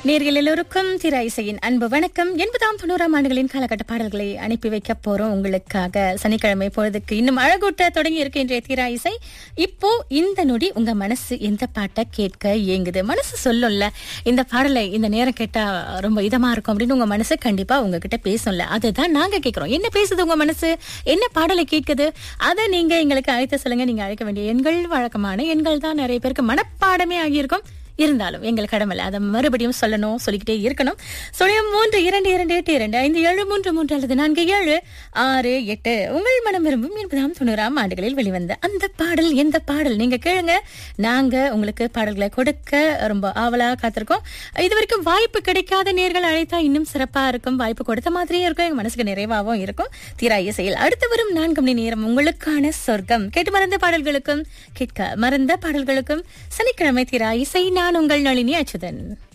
நேர்கள் எல்லோருக்கும் திரா இசையின் அன்பு வணக்கம் எண்பதாம் தொண்ணூறாம் ஆண்டுகளின் காலகட்ட பாடல்களை அனுப்பி வைக்க போறோம் உங்களுக்காக சனிக்கிழமை பொழுதுக்கு இன்னும் அழகூட்ட தொடங்கி இருக்கு இன்றைய திரா இசை இப்போ இந்த நொடி உங்க மனசு எந்த பாட்டை கேட்க ஏங்குது மனசு சொல்லும்ல இந்த பாடலை இந்த நேரம் கேட்டா ரொம்ப இதமா இருக்கும் அப்படின்னு உங்க மனசு கண்டிப்பா உங்ககிட்ட பேசும்ல அதுதான் நாங்க கேட்கிறோம் என்ன பேசுது உங்க மனசு என்ன பாடலை கேட்குது அதை நீங்க எங்களுக்கு அழைத்து சொல்லுங்க நீங்க அழைக்க வேண்டிய எண்கள் வழக்கமான எண்கள் தான் நிறைய பேருக்கு மனப்பாடமே ஆகியிருக்கும் இருந்தாலும் எங்கள் கடமை அதை மறுபடியும் சொல்லணும் சொல்லிக்கிட்டே இருக்கணும் சுழியம் மூன்று இரண்டு இரண்டு எட்டு இரண்டு ஐந்து ஏழு மூன்று மூன்று அல்லது நான்கு ஏழு ஆறு எட்டு உங்கள் மனம் விரும்பும் எண்பதாம் தொண்ணூறாம் ஆண்டுகளில் வெளிவந்த அந்த பாடல் எந்த பாடல் நீங்க கேளுங்க நாங்க உங்களுக்கு பாடல்களை கொடுக்க ரொம்ப ஆவலா காத்திருக்கோம் இது வரைக்கும் வாய்ப்பு கிடைக்காத நேர்கள் அழைத்தா இன்னும் சிறப்பா இருக்கும் வாய்ப்பு கொடுத்த மாதிரியே இருக்கும் எங்க மனசுக்கு நிறைவாகவும் இருக்கும் தீரா இசையில் அடுத்து வரும் நான்கு மணி நேரம் உங்களுக்கான சொர்க்கம் கேட்டு மறந்த பாடல்களுக்கும் கேட்க மறந்த பாடல்களுக்கும் சனிக்கிழமை தீரா இசை நான் உங்கள் நளினி அச்சுதன்